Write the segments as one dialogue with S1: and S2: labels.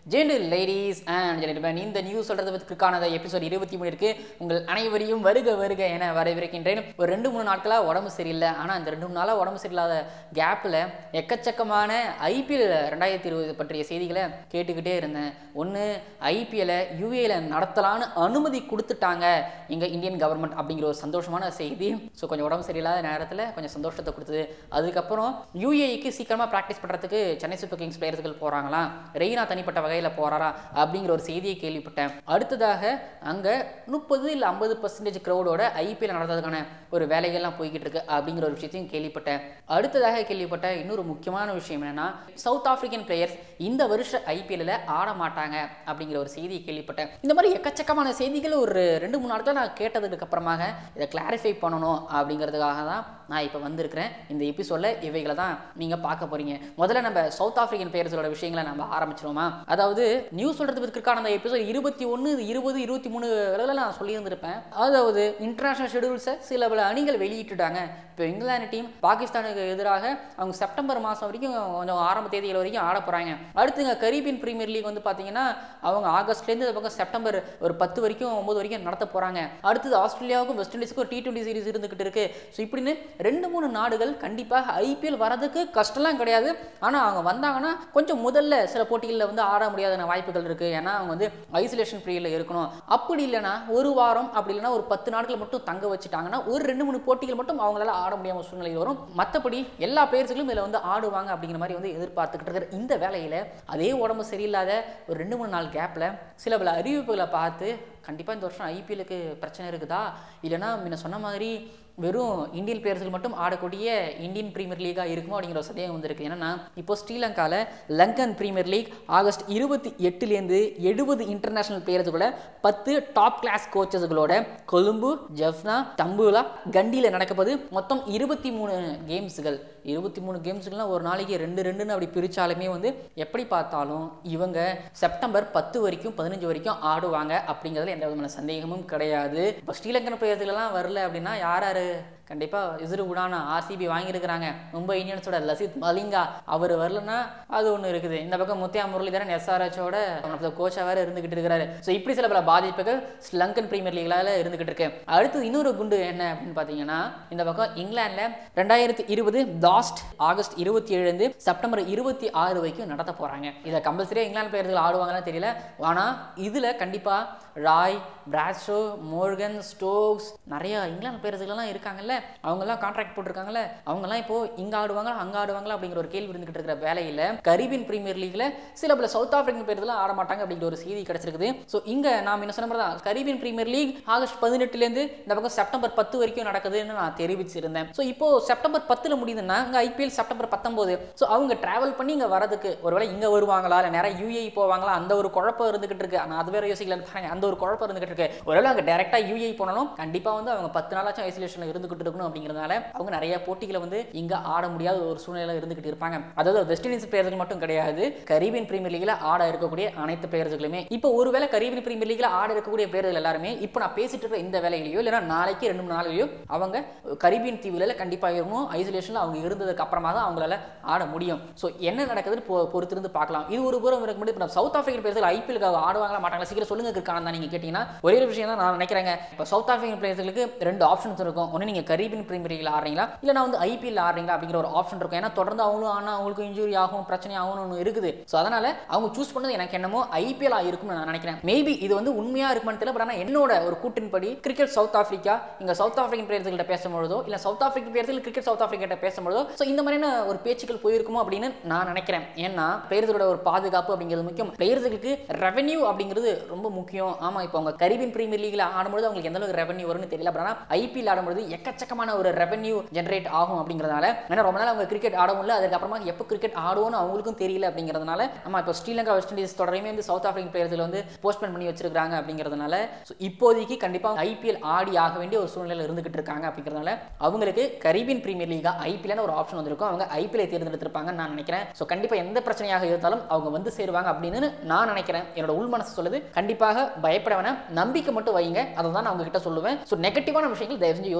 S1: Zandu ladies and gentlemen இந்த news சொல்றதுக்கான episode இருபத்தி மூணு இருக்கு உங்கள் அனைவரையும் வருக வருக என வரவிருக்கின்றேன் ஒரு ரெண்டு மூணு நாட்களாக உடம்பு சரியில்லை ஆனால் இந்த ரெண்டு மூணு நாளாக உடம்பு சரியில்லாத கேப்பில் எக்கச்சக்கமான ஐபிஎல் ரெண்டாயிரத்தி இருபது பற்றிய செய்திகளை கேட்டுக்கிட்டே இருந்தேன் ஒன்று ஐபிஎல்லை யூஏல நடத்தலான்னு அனுமதி கொடுத்துட்டாங்க எங்கள் இந்தியன் கவர்மெண்ட் அப்படிங்கிற ஒரு சந்தோஷமான செய்தி ஸோ கொஞ்சம் உடம்பு சரியில்லாத நேரத்தில் கொஞ்சம் சந்தோஷத்தை கொடுத்தது அதுக்கப்புறம் யூஏக்கு சீக்கிரமாக ப்ராக்டிஸ் பண்ணுறதுக்கு சென்னை சூப்பர் கிங்ஸ் பிளேயர்கள் போகிறாங்களாம் ரெய்னா தனிப்பட்ட வகையில் போகிறாரா அப்படிங்கிற ஒரு செய்தியை கேள்விப்பட்டேன் அடுத்ததாக அங்கே முப்பது இல்லை ஐம்பது பர்சன்டேஜ் க்ரௌடோட ஐபிஎல் நடத்துறதுக்கான ஒரு வேலைகள்லாம் போய்கிட்டு இருக்கு அப்படிங்கிற ஒரு விஷயத்தையும் கேள்விப்பட்டேன் அடுத்ததாக கேள்விப்பட்ட இன்னொரு முக்கியமான விஷயம் என்னன்னா சவுத் ஆப்பிரிக்கன் பிளேயர்ஸ் இந்த வருஷ ஐபிஎல்ல ஆட மாட்டாங்க அப்படிங்கிற ஒரு செய்தியை கேள்விப்பட்டேன் இந்த மாதிரி எக்கச்சக்கமான செய்திகள் ஒரு ரெண்டு மூணு நாட்கள் நான் கேட்டதுக்கு அப்புறமாக இதை கிளாரிஃபை பண்ணணும் அப்படிங்கிறதுக்காக தான் நான் இப்போ வந்திருக்கிறேன் இந்த எபிசோடில் இவைகளை தான் நீங்கள் பார்க்க போறீங்க முதல்ல நம்ம சவுத் ஆப்பிரிக்கன் பிளேயர்ஸோட விஷயங்களை நம்ம ஆரம்பிச்சிருவோமா அதாவது நியூஸ் சொல்கிறதுக்கான அந்த எபிசோட் இருபத்தி ஒன்று இருபது இருபத்தி மூணு நான் சொல்லியிருந்திருப்பேன் அதாவது இன்டர்நேஷனல் ஷெடியூல்ஸை சில பல அணிகள் வெளியிட்டுட்டாங்க இப்போ இங்கிலாந்து டீம் பாகிஸ்தானுக்கு எதிராக அவங்க செப்டம்பர் மாதம் வரைக்கும் கொஞ்சம் ஆரம்ப தேதிகள் வரைக்கும் ஆட போகிறாங்க அடுத்துங்க கரீபியன் பிரீமியர் லீக் வந்து பார்த்தீங்கன்னா அவங்க ஆகஸ்ட்லேருந்து இந்த பக்கம் செப்டம்பர் ஒரு பத்து வரைக்கும் ஒம்பது வரைக்கும் நடத்த போகிறாங்க அடுத்தது ஆஸ்திரேலியாவுக்கும் வெஸ்ட் இண்டீஸுக்கும் டி டுவெண்ட்டி சீரிஸ் இருந்துகிட்டு இருக்கு ஸோ இப்படின்னு ரெண்டு மூணு நாடுகள் கண்டிப்பாக ஐபிஎல் வரதுக்கு கஷ்டம்லாம் கிடையாது ஆனால் அவங்க வந்தாங்கன்னா கொஞ்சம் முதல்ல சில போட்டிகளில் வந்து ஆட முடியாத வாய்ப்புகள் இருக்குது ஏன்னா அவங்க வந்து ஐசோலேஷன் பீரியடில் இருக்கணும் அப்படி இல்லைன்னா ஒரு வாரம் அப்படி இல்லைன்னா ஒரு பத்து நாட்கள் மட்டும் தங்க வச்சுட்டாங்கன்னா ஒரு ரெண்டு மூணு போட்டிகள் மட்டும் அவங்களால ஆட முடியாம சூழ்நிலை வரும் மற்றபடி எல்லா பிளேயர்ஸுகளும் இதில் வந்து ஆடுவாங்க அப்படிங்கிற மாதிரி வந்து எதிர்பார்த்துக்கிட்டு இருக்கிற இந்த வேலையில் அதே உடம்பு சரியில்லாத ஒரு ரெண்டு மூணு நாள் கேப்பில் சில பல அறிவிப்புகளை பார்த்து கண்டிப்பாக இந்த வருஷம் ஐபிஎலுக்கு பிரச்சனை இருக்குதா இல்லைன்னா முன்ன சொன்ன மாதிரி வெறும் இந்தியன் பிளேயர்ஸ்கள் மட்டும் ஆடக்கூடிய இந்தியன் பிரீமியர் லீகாக இருக்குமோ அப்படிங்கிற ஒரு சந்தேகம் வந்திருக்கு ஏன்னா இப்போ ஸ்ரீலங்காவில் லங்கன் பிரீமியர் லீக் ஆகஸ்ட் இருபத்தி எட்டுலேருந்து எழுபது இன்டர்நேஷனல் பிளேயர்ஸுகளோட பத்து டாப் கிளாஸ் கோச்சஸ்களோட கொழும்பு ஜெஃப்னா தம்புலா கண்டியில் நடக்கப்போது மொத்தம் இருபத்தி மூணு கேம்ஸுகள் இருபத்தி மூணு கேம்ஸுகள்லாம் ஒரு நாளைக்கு ரெண்டு ரெண்டுன்னு அப்படி பிரித்தாலுமே வந்து எப்படி பார்த்தாலும் இவங்க செப்டம்பர் பத்து வரைக்கும் பதினஞ்சு வரைக்கும் ஆடுவாங்க அப்படிங்கிறதுல எந்த விதமான சந்தேகமும் கிடையாது இப்போ ஸ்ரீலங்கன் பிளேயர்கள்லாம் வரல அப்படின்னா யார் யார் கண்டிப்பாக இசுரு உடான ஆர்சிபி வாங்கியிருக்கிறாங்க மும்பை இந்தியன்ஸோட லசித் மலிங்கா அவர் வரலன்னா அது ஒன்று இருக்குது இந்த பக்கம் முத்தியா முரளிதரன் எஸ்ஆர்ஹெச்சோட கோச்சா வேற இருந்துகிட்டு இருக்கிறாரு ஸோ இப்படி சில பல பாதிப்புகள் ஸ்லங்கன் பிரீமியர் லீக்லால இருந்துகிட்டு இருக்கு அடுத்து இன்னொரு குண்டு என்ன அப்படின்னு பார்த்தீங்கன்னா இந்த பக்கம் இங்கிலாந்துல ரெண்டாயிரத்தி இருபது லாஸ்ட் ஆகஸ்ட் இருபத்தி ஏழுலேருந்து செப்டம்பர் இருபத்தி ஆறு வரைக்கும் நடத்த போறாங்க இதை கம்பல்சரியாக இங்கிலாந்து பிளேயர்கள் ஆடுவாங்கன்னு தெரியல ஆனால் இதில் கண்டிப்பாக ராய் பிராட்ஷோ மோர்கன் ஸ்டோக்ஸ் நிறைய இங்கிலாந்து பிளேயர்கள்லாம் இருக்காங்கல்ல அவங்கெல்லாம் கான்ட்ராக்ட் போட்டிருக்காங்கல்ல அவங்கெல்லாம் இப்போ இங்கே ஆடுவாங்களா அங்கே ஆடுவாங்களா அப்படிங்கிற ஒரு கேள்வி இருந்துகிட்டு இருக்கிற வேலையில் கரீபியன் பிரீமியர் லீக்ல சில பல சவுத் ஆப்பிரிக்கன் பிளேயர்லாம் ஆட மாட்டாங்க அப்படிங்கிற ஒரு செய்தி கிடைச்சிருக்குது ஸோ இங்கே நாம் என்ன சொன்ன மாதிரி தான் கரீபியன் பிரீமியர் லீக் ஆகஸ்ட் பதினெட்டுலேருந்து இந்த பக்கம் செப்டம்பர் பத்து வரைக்கும் நடக்குதுன்னு நான் தெரிவிச்சிருந்தேன் ஸோ இப்போ செப்டம்பர் பத்தில் முடியுதுன்னா இங்கே ஐபிஎல் செப்டம்பர் பத்தொம்போது ஸோ அவங்க டிராவல் பண்ணி இங்கே வரதுக்கு ஒருவேளை இங்கே வருவாங்களா இல்லை நேரம் யூஏ போவாங்களா அந்த ஒரு குழப்பம் இருந்துகிட்டு இருக்கு ஆனால் அது வேற யோசிக்கலன்னு பாருங்க அந்த ஒரு குழப்பம் இருந்துகிட்டு இருக்கு ஒருவேளை அங்கே டேரெக்டாக யூஏ போனாலும் கண்டிப்பாக வந்து அவங்க பத்து நாளாச்சும் ஐசோலேஷனில் இருந்துகிட்டு இருக்கணும் அப்படிங்கிறதுனால அவங்க நிறைய போட்டிகளை வந்து இங்கே ஆட முடியாத ஒரு சூழ்நிலை இருந்துகிட்டு இருப்பாங்க அதாவது வெஸ்ட் இண்டீஸ் பிளேயர்கள் மட்டும் கிடையாது கரீபியன் பிரீமியர் லீக்ல ஆட இருக்கக்கூடிய அனைத்து பிளேயர்களுமே இப்போ ஒருவேளை கரீபியன் பிரீமியர் லீக்ல ஆட இருக்கக்கூடிய பிளேயர்கள் எல்லாருமே இப்போ நான் பேசிட்டு இருக்கிற இந்த வேலையிலையோ இல்லைன்னா நாளைக்கு ரெண்டு மூணு நாளையோ அவங்க கரீபியன் தீவுல கண்டிப்பாக இருக்கணும் ஐசோலேஷனில் அவங்க இருந்ததுக்கு அப்புறமா தான் அவங்களால ஆட முடியும் ஸோ என்ன நடக்குதுன்னு பொ பொறுத்திருந்து பார்க்கலாம் இது ஒரு புறம் இருக்கு முன்னாடி இப்போ நம்ம சவுத் ஆப்பிரிக்கன் பிளேயர்கள் ஐபிஎலுக்கு ஆடுவாங்களா மாட்டாங்களா சீக்கிரம் சொல்லுங்க இருக்கான தான் நீங்கள் கேட்டிங்கன்னா ஒரே ஒரு விஷயம் தான் நான் நினைக்கிறேங்க இப்போ சவுத் ஆப்பிரிக்கன் பிளேயர்களுக்கு ரெண்டு ஆப்ஷன்ஸ் இருக்கும் ஒன்று நீங்கள் கரீபியன் பிரீமியர் லீக்ல ஆடுறீங்களா இல்லை நான் வந்து ஐபிஎல் ஆடுறீங்களா அப்படிங்கிற ஒரு ஆப்ஷன் இருக்கும் ஏன்னா தொடர்ந்து அவங்களும் ஆனால் அவங்களுக்கு இன்ஜுரி ஆகும் பிரச்சனை ஆகும்னு ஒன்று இருக்குது ஸோ அதனால அவங்க சூஸ் பண்ணது எனக்கு என்னமோ ஐபிஎல் இருக்கும்னு நான் நினைக்கிறேன் மேபி இது வந்து உண்மையாக இருக்குமான்னு தெரியல பட் ஆனால் என்னோட ஒரு கூட்டின்படி கிரிக்கெட் சவுத் ஆப்பிரிக்கா இங்கே சவுத் ஆப்பிரிக்கன் பிளேயர்கள்ட்ட பேசும்பொழுதோ இல்லை South African players cricket South ஆப்பிரிக்கிட்ட பேசும்பொழுதோ ஸோ இந்த மாதிரியான ஒரு பேச்சுக்கள் போயிருக்குமோ அப்படின்னு நான் நினைக்கிறேன் ஏன்னா பிளேயர்களோட ஒரு பாதுகாப்பு அப்படிங்கிறது முக்கியம் பிளேயர்களுக்கு ரெவன்யூ அப்படிங்கிறது ரொம்ப முக்கியம் ஆமாம் இப்போ அவங்க கரீபியன் பிரீமியர் லீக்ல ஆடும்போது அவங்களுக்கு எந்த அளவுக்கு ரெவன்யூ வரும்னு தெரியல பட் ஆனால் ஐபிஎல் ஆடும்போது எக்கச்சக்கமான ஒரு ரெவன்யூ ஜென்ரேட் ஆகும் அப்படிங்கிறதுனால ஏன்னா ரொம்ப நாள் அவங்க கிரிக்கெட் ஆடவும் இல்லை அதுக்கப்புறமா எப்போ கிரிக்கெட் ஆடுவோம்னு அவங்களுக்கும் தெரியல அப்படிங்கிறதுனால நம்ம இப்போ ஸ்ரீலங்கா வெஸ்ட் இண்டீஸ் தொடரையுமே வந்து சவுத் ஆப்பிரிக்கன் பிளேயர்கள் வந்து போஸ்ட்போன் பண்ணி வச்சிருக்காங்க அப்படிங்கிறதுனால ஸோ இப்போதைக்கு கண்டிப்பாக ஐபிஎல் ஆடி ஆக வேண்டிய ஒரு சூழ்நிலையில் இருந்துகிட்டு இருக்காங்க அப்படிங்கிறதுனால அவங்களுக்கு கரீபியன் பிரீமியர் லீகா ஐபிஎல் ஒரு ஆப்ஷன் வந்திருக்கும் அவங்க ஐபிஎல் தேர்ந்தெடுத்திருப்பாங்கன்னு நான் நினைக்கிறேன் ஸோ கண்டிப்பாக எந்த பிரச்சனையாக இருந்தாலும் அவங்க வந்து சேருவாங்க அப்படின்னு நான் நினைக்கிறேன் என்னோட உள் மனசு சொல்லுது கண்டிப்பாக பயப்பட வேணாம் நம்பிக்கை மட்டும் வைங்க அதை தான் நான் உங்ககிட்ட சொல்லுவேன் ஸோ நெகட்டிவான விஷயங்கள் தயவு செஞ்சு யோசிக்காதீங்க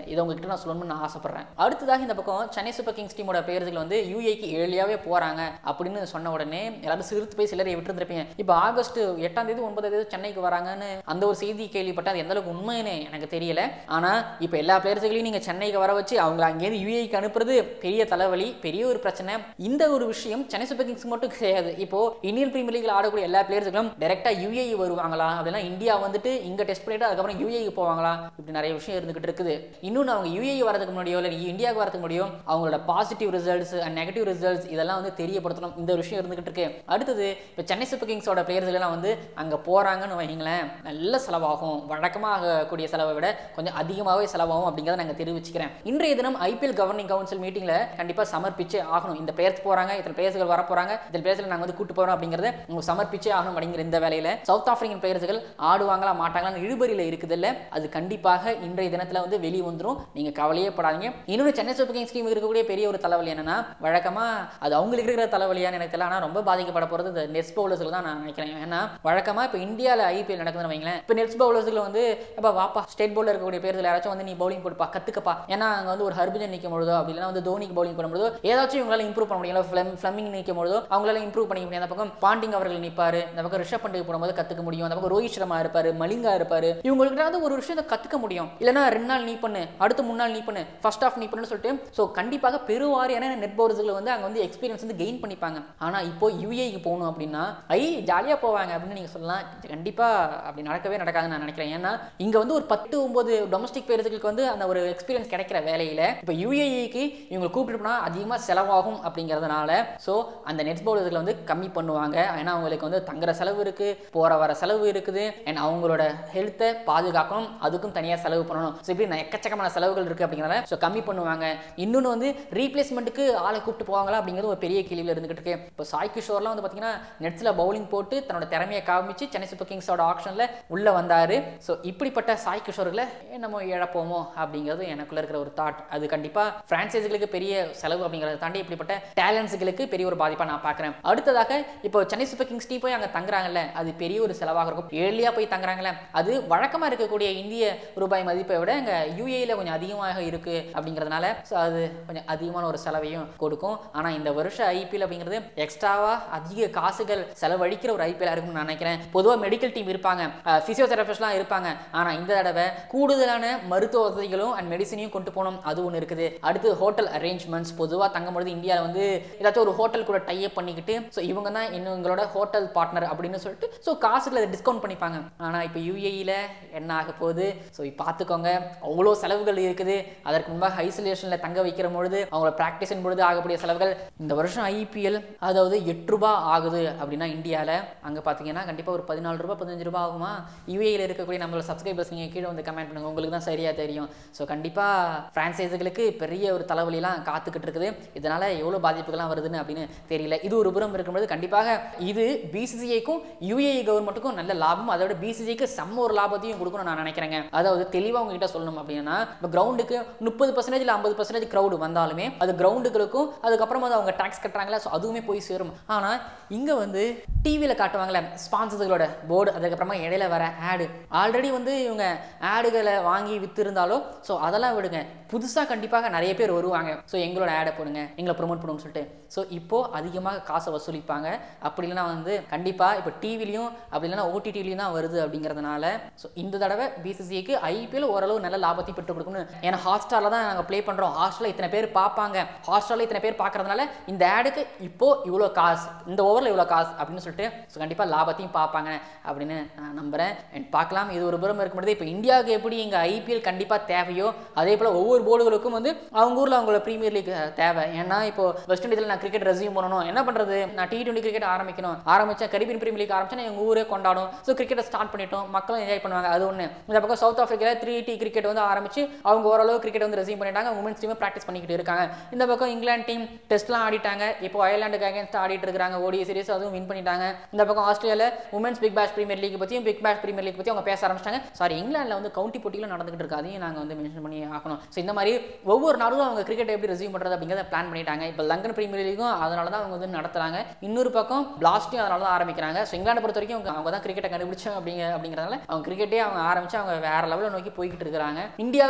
S1: இதை உங்ககிட்ட நான் சொல்லணும்னு நான் ஆசைப்படுறேன் அடுத்ததாக இந்த பக்கம் சென்னை சூப்பர் கிங்ஸ் டீமோட பேர்கள் வந்து யூஏக்கு ஏர்லியாவே போறாங்க அப்படின்னு சொன்ன உடனே எல்லாரும் சிரித்து போய் சிலரை விட்டுருந்துருப்பீங்க இப்போ ஆகஸ்ட் எட்டாம் தேதி ஒன்பதாம் தேதி சென்னைக்கு வராங்கன்னு அந்த ஒரு செய்தி கேள்விப்பட்டேன் அது எந்த அளவுக்கு உண்மைன்னு எனக்கு தெரியல ஆனா இப்போ எல்லா பிளேயர்ஸுகளையும் நீங்க சென்னைக்கு வர வச்சு அவங்க அங்கேயிருந்து யூஏக்கு அனுப்புறது பெரிய தலைவலி பெரிய ஒரு பிரச்சனை இந்த ஒரு விஷயம் சென்னை சூப்பர் கிங்ஸ் மட்டும் கிடையாது இப்போ இந்தியன் பிரீமியர் லீக்ல ஆடக்கூடிய எல்லா பிளேயர்களும் டைரக்டா யூஏஇ வருவாங்களா அப்படின்னா இந்தியா வந்துட்டு இங்க டெஸ்ட் பண்ணிட்டு அதுக்கப்புறம் யூஏஇ போவாங்களா இப்படி நிறைய விஷயம் இருந்துகிட்டு இருக்குது இன்னொன்று அவங்க யூஏஇ வரதுக்கு முன்னாடியோ இல்லை இந்தியாவுக்கு வரதுக்கு முன்னாடியோ அவங்களோட positive results and negative results இதெல்லாம் வந்து தெரியப்படுத்தணும் இந்த ஒரு விஷயம் இருந்துகிட்டு இருக்கு அடுத்தது இப்போ சென்னை சூப்பர் கிங்ஸோட பிளேயர்ஸ் எல்லாம் வந்து அங்க போறாங்கன்னு வைங்களேன் நல்ல செலவாகும் வழக்கமாக ஆகக்கூடிய செலவை விட கொஞ்சம் அதிகமாகவே செலவாகும் அப்படிங்கிறத நாங்கள் தெரிவிச்சுக்கிறேன் இன்றைய தினம் ஐபிஎல் கவர்னிங் கவுன்சில் மீட்டிங்ல கண்டிப்பா சமர்ப்பிச்சே ஆகணும் இந்த பிளேயர்ஸ் போறாங்க இத்தனை பிளேயர்ஸ்கள் வர போறாங்க இந்த பிளேயர்ஸ்ல நாங்கள் வந்து கூட்டு போறோம் அப்படிங்கிறத உங்க சமர்ப்பிச்சே ஆகணும் அப்படிங்கிற இந்த வேலையில சவுத் ஆப்பிரிக்கன் பிளேயர்ஸ்கள் ஆடுவாங்களா மாட்டாங்களான்னு இழுபறியில் இருக்குது இல்ல அது கண்டிப்பாக இன்றைய தினத்துல வந்து வெளியே வந்துரும் நீங்க கவலையே படாதீங்க இன்னொரு சென்னை சூப்பர் கிங்ஸ் டீம் இருக்கக்கூடிய பெரிய ஒரு தலைவலி என்னன்னா வழக்கமா அது அவங்களுக்கு இருக்கிற தலைவலியான்னு எனக்கு தெரியல ஆனா ரொம்ப பாதிக்கப்பட போறது இந்த நெட்ஸ் பவுலர்ஸ்ல தான் நான் நினைக்கிறேன் ஏன்னா வழக்கமா இப்போ இந்தியாவில் ஐபிஎல் நடக்குதுன்னு வைங்களேன் இப்போ நெட்ஸ் பவுலர்ஸ்ல வந்து இப்போ வாப்பா ஸ்டேட் பவுலர் இருக்கக்கூடிய பேர்கள் யாராச்சும் வந்து நீ பவுலிங் போட்டுப்பா கத்துக்கப்பா ஏன்னா அங்க வந்து ஒரு ஹர்பஜன் நிற்கும் பொழுதோ அப்படி இல்லைன்னா வந்து தோனிக்கு பவுலிங் பண்ணும்போதோ ஏதாச்சும் இவங்களால இம்ப்ரூவ் பண்ண முடியல ஃபிளம் ஃபிளமிங் நிற்கும் பொழுதோ அவங்களால இம்ப்ரூவ் பண்ணிக்க முடியும் அந்த பக்கம் பாண்டிங் அவர்கள் நிற்பாரு இந்த பக்கம் ரிஷப் பண்ட்டு போடும்போது கத்துக்க முடியும் அந்த பக்கம் ரோஹித் சர்மா இருப்பாரு மலிங்கா இருப்பாரு இவங்களுக்கு வந்து ஒரு விஷயத்தை கத்துக்க முடியும் இல்லைன்னா ரெண்டு நாள் நீ பண்ணு அடுத்து மூணு நாள் நீ பண்ணு ஃபர்ஸ்ட் ஆஃப் நீ பண்ணுன்னு சொல்லிட்டு ஸோ கண்டிப்பாக பெருவாரியான நெட் பவுலர்ஸ்களை வந்து அங்கே வந்து எக்ஸ்பீரியன்ஸ் வந்து கெயின் பண்ணிப்பாங்க ஆனால் இப்போ யூஏக்கு போகணும் அப்படின்னா ஐ ஜாலியாக போவாங்க அப்படின்னு நீங்கள் சொல்லலாம் கண்டிப்பாக அப்படி நடக்கவே நடக்காதுன்னு நான் நினைக்கிறேன் ஏன்னா இங்கே வந்து ஒரு பத்து ஒன்பது டொமஸ்டிக் பேர்களுக்கு வந்து அந்த ஒரு எக்ஸ்பீரியன்ஸ் கிடைக்கிற வேலையில் இப்போ யூஏஇக்கு இவங்களை கூப்பிட்டு போனால் அதிகமாக செலவாகும் அப்படிங்கிறதுனால ஸோ அந்த நெட் பவுலர்களை வந்து கம்மி பண்ணுவாங்க ஏன்னா அவங்களுக்கு வந்து தங்குற செலவு இருக்குது போகிற வர செலவு இருக்குது அண்ட் அவங்களோட ஹெல்த்தை பாதுகாக்கணும் அதுக்கும் தனியாக செலவு பண்ணணும் ஸோ இப்படி நான் எக்கச்சக்கமான செலவுகள் இருக்குது அப்படிங்கிறனால ஸோ கம்மி பண்ணுவாங்க இன்னொன்று வந்து ரீப்ளேஸ்மெண்ட்டுக்கு ஆளை கூப்பிட்டு போவாங்களா அப்படிங்கிறது ஒரு பெரிய கேள்வியில் இருந்துகிட்டு இருக்கு இப்போ சாய் கிஷோர்லாம் வந்து பார்த்தீங்கன்னா நெட்ஸில் பவுலிங் போட்டு தன்னோட திறமையை காமிச்சு சென்னை சூப்பர் கிங்ஸோட ஆப்ஷனில் உள்ளே வந்தார் ஸோ இப்படிப்பட்ட சாய் கிஷோர்களை நம்ம இழப்போமோ அப்படிங்கிறது எனக்குள்ள இருக்கிற ஒரு தாட் அது கண்டிப்பாக ஃப்ரான்ச்சைஸுகளுக்கு பெரிய செலவு அப்படிங்கிறத தாண்டி இப்படிப்பட்ட டேலண்ட்ஸுகளுக்கு பெரிய ஒரு பாதிப்பாக நான் பார்க்குறேன் அடுத்ததாக இப்போ சென்னை சூப்பர் கிங்ஸ் டீ போய் அங்கே தங்குறாங்கல்ல அது பெரிய ஒரு செலவாக இருக்கும் ஏர்லியாக போய் தங்குறாங்கல்ல அது வழக்கமாக இருக்கக்கூடிய இந்திய ரூபாய் மதிப்பை விட அங்கே யூஏயில் கொஞ்சம் அதிகமாக இருக்கு அப்படிங்கிறதுனால ஸோ அது கொஞ்சம் அதிகமான ஒரு செலவையும் கொடுக்கும் ஆனால் இந்த வருஷம் ஐபிஎல் அப்படிங்கிறது எக்ஸ்ட்ராவா அதிக காசுகள் செலவழிக்கிற ஒரு ஐபிஎல் இருக்கும்னு நான் நினைக்கிறேன் பொதுவாக மெடிக்கல் டீம் இருப்பாங்க ஃபிசியோதெரபிஸ்ட்லாம் இருப்பாங்க ஆனால் இந்த தடவை கூடுதலான மருத்துவ வசதிகளும் அண்ட் மெடிசனையும் கொண்டு போகணும் அது ஒன்று இருக்குது அடுத்து ஹோட்டல் அரேஞ்ச்மெண்ட்ஸ் பொதுவாக தங்கும்பொழுது இந்தியாவில் வந்து ஏதாச்சும் ஒரு ஹோட்டல் கூட டைப் பண்ணிக்கிட்டு ஸோ இவங்க தான் இன்னும் எங்களோட ஹோட்டல் பார்ட்னர் அப்படின்னு சொல்லிட்டு ஸோ காசுகளை டிஸ்கவுண்ட் பண்ணிப்பாங்க ஆனால் இப்போ யூஏஇயில் என்ன ஆக போகுது ஸோ பார்த்துக்கோங்க அவ்வளோ செலவுகள் இருக்குது அதற்கு முன்பாக ஐசோலேஷனில் தங்க வைக்கிற பொழுது அவங்களோட ப்ராக்டிஸின் பொழுது ஆகக்கூடிய செலவுகள் இந்த வருஷம் ஐபிஎல் அதாவது எட்டு ரூபா ஆகுது அப்படின்னா இந்தியாவில் அங்கே பார்த்தீங்கன்னா கண்டிப்பாக ஒரு பதினாலு ரூபா பதினஞ்சு ரூபா ஆகுமா யூஏயில் இருக்கக்கூடிய நம்மளோட சப்ஸ்கிரைபர்ஸ் நீங்கள் கீழே வந்து கமெண்ட் பண்ணுங்க உங்களுக்கு தான் சரியாக தெரியும் ஸோ கண்டிப்பாக ஃப்ரான்ச்சைஸுகளுக்கு பெரிய ஒரு தலைவலிலாம் காத்துக்கிட்டு இருக்குது இதனால் எவ்வளோ பாதிப்புகள்லாம் வருதுன்னு அப்படின்னு தெரியல இது ஒரு புறம் இருக்கும்போது கண்டிப்பாக இது பிசிசிஐக்கும் யூஏஇ கவர்மெண்ட்டுக்கும் நல்ல லாபம் அதோட பிசிசிஐக்கு செம்ம ஒரு லாபத்தையும் கொடுக்கணும்னு நான் நினைக்கிறேங்க அதாவது தெளிவாக உங்ககிட்ட சொல்லணும் அப்படின்னா இப்போ கிரவுண்டுக்கு முப்பது பர்சன்டேஜ் இல்லை ஐம்பது பர்சன்டேஜ் க்ரௌடு வந்தாலுமே அது கிரவுண்டுகளுக்கும் அதுக்கப்புறம் வந்து அவங்க டேக்ஸ் கட்டுறாங்களா ஸோ அதுவுமே போய் சேரும் ஆனால் இங்கே வந்து டிவியில் காட்டுவாங்களே ஸ்பான்சர்ஸுகளோட போர்டு அதுக்கப்புறமா இடையில வர ஆடு ஆல்ரெடி வந்து இவங்க ஆடுகளை வாங்கி விற்றுருந்தாலும் ஸோ அதெல்லாம் விடுங்க புதுசாக கண்டிப்பாக நிறைய பேர் வருவாங்க ஸோ எங்களோட ஆடை போடுங்க எங்களை ப்ரொமோட் பண்ணுவோம்னு சொல்லிட்டு ஸோ இப்போது அதிகமாக காசை வசூலிப்பாங்க அப்படி இல்லைன்னா வந்து கண்டிப்பாக இப்போ டிவிலையும் அப்படி இல்லைன்னா ஓடிடிலையும் தான் வருது அப்படிங்கிறதுனால ஸோ இந்த தடவை பிசிசிஐக்கு ஐபிஎல் ஓரளவு நல்ல லாபத்தை பெற்று கொடுக்கணும் ஏன்னா ஹாட்ஸ்டாரில் தான் நாங்கள் ப்ளே பண்ணுறோம் ஹாஸ்டலில் இத்தனை பேர் பார்ப்பாங்க ஹாஸ்டலில் இத்தனை பேர் பார்க்கறதுனால இந்த ஆடுக்கு இப்போ இவ்வளோ காசு இந்த ஓவரில் இவ்வளோ காசு அப்படின்னு சொல்லிட்டு ஸோ கண்டிப்பாக லாபத்தையும் பார்ப்பாங்க அப்படின்னு நான் நம்புகிறேன் அண்ட் பார்க்கலாம் இது ஒரு புறம் இருக்கும்போது இப்போ இந்தியாவுக்கு எப்படி இங்கே ஐபிஎல் கண்டிப்பாக தேவையோ அதே போல் ஒவ்வொரு போர்டுகளுக்கும் வந்து அவங்க ஊரில் அவங்களோட ப்ரீமியர் லீக் தேவை ஏன்னா இப்போ வெஸ்ட் இண்டீஸில் நான் கிரிக்கெட் ரெசியூம் பண்ணணும் என்ன பண்ணுறது நான் டி டுவெண்ட்டி கிரிக்கெட் ஆரம்பிக்கணும் ஆரம்பிச்சா கரீபியன் பிரீமியர் லீக் ஆரம்பிச்சா எங்கள் ஊரே கொண்டாடும் ஸோ கிரிக்கெட்டை ஸ்டார்ட் பண்ணிட்டோம் மக்களும் என்ஜாய் பண்ணுவாங்க அது ஒன்று இந்த பக்கம் சவுத் ஆஃப்ரிக்காவில் த்ரீ டி கிரிக்கெட் வந்து ஆரம்பிச்சு அவங்க ஓரளவு கிரிக்கெட் வந்து ரெசியூம் பண்ணிட்டாங்க உமன்ஸ் டீமே ப்ராக்டிஸ் பண்ணிக்கிட்டு இருக்காங்க இந்த பக்கம் இங்கிலாந்து டீம் டெஸ்ட்லாம் ஆடிட்டாங்க இப்போ அயர்லாண்டுக்கு அகேன்ஸ்ட் ஆடிட்டு இருக்காங்க ஓடிய சீரிஸ் அதுவும் வின் பண்ணிட்டாங்க இந்த பக்கம் ஆஸ்திரேலியாவில் women's Big Bash Premier League பற்றியும் பிக் பேஷ் பிரீமியர் லீக் பற்றி அவங்க பேச ஆரம்பிச்சிட்டாங்க சாரி இங்கிலாந்தில் வந்து கவுண்டி போட்டிகளும் நடந்துகிட்டு இருக்கு அதையும் நாங்கள் வந்து மென்ஷன் பண்ணி ஆகணும் ஸோ இந்த மாதிரி ஒவ்வொரு நாளும் அவங்க கிரிக்கெட் எப்படி ரெசியூம் பண்ணுறது அப்படிங்கிறத பிளான் பண்ணிட்டாங்க இப்போ லங்கன் பிரீமியர் லீக்கும் அதனால தான் அவங்க வந்து நடத்துறாங்க இன்னொரு பக்கம் பிளாஸ்ட்டையும் அதனால தான் ஆரம்பிக்கிறாங்க ஸோ இங்கிலாண்டை பொறுத்த வரைக்கும் அவங்க அவங்க தான் கிரிக்கெட்டை கண்டுபிடிச்சாங்க அப்படிங்க அப்படிங்கிறதால அவங்க கிரிக்கெட்டே அவங்க ஆரம்பிச்சு அவங்க வேற லெவலில் நோக்கி போய்கிட்டு இருக்காங்க இந்தியாவுக்கு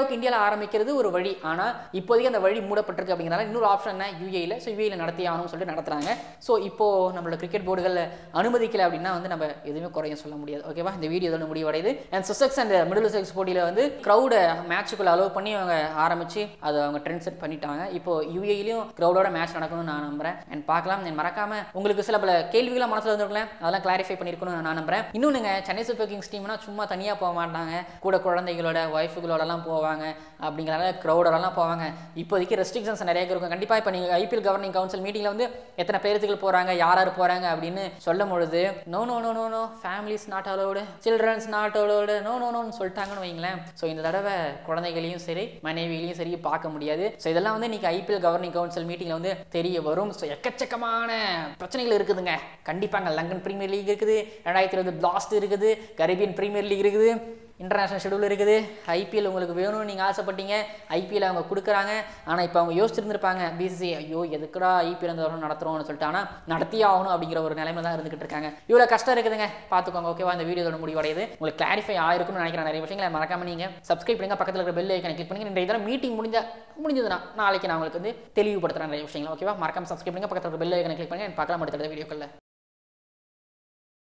S1: இந்தியாவுக்கு இந்தியாவில் ஆரம்பிக்கிறது ஒரு வழி ஆனால் இப்போதைக்கு அந்த வழி மூடப்பட்டிருக்கு அப்படிங்கிறனால இன்னொரு ஆப்ஷன் என்ன யூஏயில் ஸோ யூஏயில் நடத்தி ஆகணும்னு சொல்லிட்டு நடத்துறாங்க ஸோ இப்போ நம்மளோட கிரிக்கெட் போர்டுகளில் அனுமதிக்கல அப்படின்னா வந்து நம்ம எதுவுமே குறையும் சொல்ல முடியாது ஓகேவா இந்த வீடியோ இதோட முடிவடையுது and Sussex and Middlesex போட்டியில் வந்து க்ரௌடை மேட்சுக்குள்ள அலோவ் பண்ணி அவங்க ஆரம்பிச்சு அதை அவங்க ட்ரெண்ட் செட் பண்ணிட்டாங்க இப்போ யூஏலையும் க்ரௌடோட மேட்ச் நடக்கணும்னு நான் நம்புறேன் அண்ட் பார்க்கலாம் and மறக்காம உங்களுக்கு சில பல கேள்விகளை மனசில் வந்துருக்கலாம் அதெல்லாம் கிளாரிஃபை பண்ணிருக்கணும்னு நான் நம்புறேன் இன்னொன்னுங்க சென்னை சூப்பர் கிங்ஸ் டீம்னா சும்மா தனியாக போக மாட்டாங்க கூட குழந்தைகளோட ஒய்ஃபுகளோடலாம் போவாங்க அப்படிங்கிறனால க்ரௌடோடலாம் போவாங்க இப்போதைக்கு ரெஸ்ட்ரிக்ஷன்ஸ் நிறைய இருக்கும் கண்டிப்பாக இப்போ நீங்கள் ஐபிஎல் கவர்னிங் கவுன்சில் மீட்டிங்கில் வந்து எத்தனை பேருத்துகள் போகிறாங்க யார் யார் போகிறாங்க அப்படின்னு சொல்லும் பொழுது no no no no no families not allowed childrens not allowed no no நோன்னு சொல்லிட்டாங்கன்னு வைங்களேன் ஸோ இந்த தடவை குழந்தைகளையும் சரி மனைவிகளையும் சரி பார்க்க முடியாது ஸோ இதெல்லாம் வந்து இன்னைக்கு ஐபிஎல் கவர்னிங் கவுன்சில் மீட்டிங்கில் வந்து தெரிய வரும் ஸோ எக்கச்சக்கமான பிரச்சனைகள் இருக்குதுங்க கண்டிப்பாங்க லண்டன் பிரீமியர் லீக் இருக்குது ரெண்டாயிரத்தி இருபது பிளாஸ்ட் இருக்குது கரீபியன் பிரீமியர் லீக் இருக்குது இன்டர்நேஷனல் ஷெடியூல் இருக்குது ஐபிஎல் உங்களுக்கு வேணும்னு நீங்கள் ஆசைப்பட்டீங்க ஐபிஎல் அவங்க கொடுக்குறாங்க ஆனால் இப்போ அவங்க யோசிச்சிருந்துருப்பாங்க பிசிசி ஐயோ எதுக்குடா ஐபிஎல் இந்த வருடம் நடத்துகிறோம்னு சொல்லிட்டு ஆனால் நடத்தியே ஆகணும் அப்படிங்கிற ஒரு நிலைமை தான் இருந்துகிட்டு இருக்காங்க இவ்வளோ கஷ்டம் இருக்குதுங்க பார்த்துக்கோங்க ஓகேவா இந்த வீடியோட முடிவடையுது உங்களுக்கு கிளாரிஃபை ஆயிருக்கும்னு நினைக்கிறேன் நிறைய விஷயங்களை மறக்காம நீங்கள் சப்ஸ்கிரைப் பண்ணுங்க பக்கத்தில் இருக்கிற பெல் ஐக்கனை கிளிக் பண்ணுங்க இந்த இதெல்லாம் மீட்டிங் முடிஞ்ச முடிஞ்சதுன்னா நாளைக்கு நான் உங்களுக்கு வந்து தெளிவுபடுத்துகிறேன் நிறைய விஷயங்கள் ஓகேவா மறக்காம சப்ஸ்கிரைப் பண்ணுங்க பக்கத்தில் இருக்கிற பெல் ஐக்கனை கிளிக் பண்ணுங்க பார்க்கலாம் அடுத்த வீடியோக்களில்